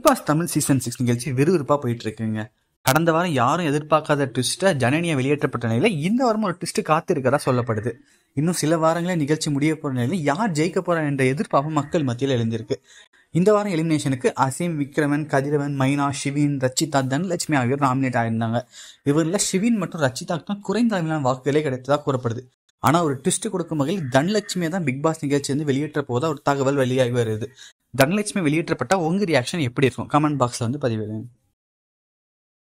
pass Tamil season six நிகழ்ச்சி விறுவிறுப்பா போயிட்டு இருக்குங்க கடந்த வாரம் யாரும் எதிர்பார்க்காத ட்விஸ்ட்டை ஜனனியா வெளியேற்றப்பட்ட நிலையில இந்த வாரம் ஒரு ட்விஸ்ட் காத்திருக்கிறதா சொல்லப்படுது இன்னும் சில வாரங்களே நிகழ்ச்சி முடிய போற நிலையில யார் ஜெயிக்க போறா என்ற எதிர்பார்ப்பு மக்கள் மத்தியில் எழுந்திருக்கு இந்த வாரம் எலிமினேஷனுக்கு அசீம் விக்ரமன் கதிரவன் மைனா ஷிவின் ரச்சிதா தனலட்சுமி ஆகியோர் நாமினேட் ஆயிருந்தாங்க இவரில் ஷிவின் மற்றும் ரச்சிதாக்கு தான் குறைந்த அளவிலான வாக்குகளே கிடைத்ததா கூறப்படுது ஆனா ஒரு ட்விஸ்ட் கொடுக்கும் வகையில் தனலட்சுமியை தான் பிக் பாஸ் நிகழ்ச்சி வந்து வெளியேற்ற போதா ஒரு தகவல் வெளியாகி வருது தனலட்சுமி வெளியேற்றப்பட்டா உங்க ரியாக்ஷன் எப்படி இருக்கும் கமெண்ட் பாக்ஸ்ல வந்து பதிவிடுங்க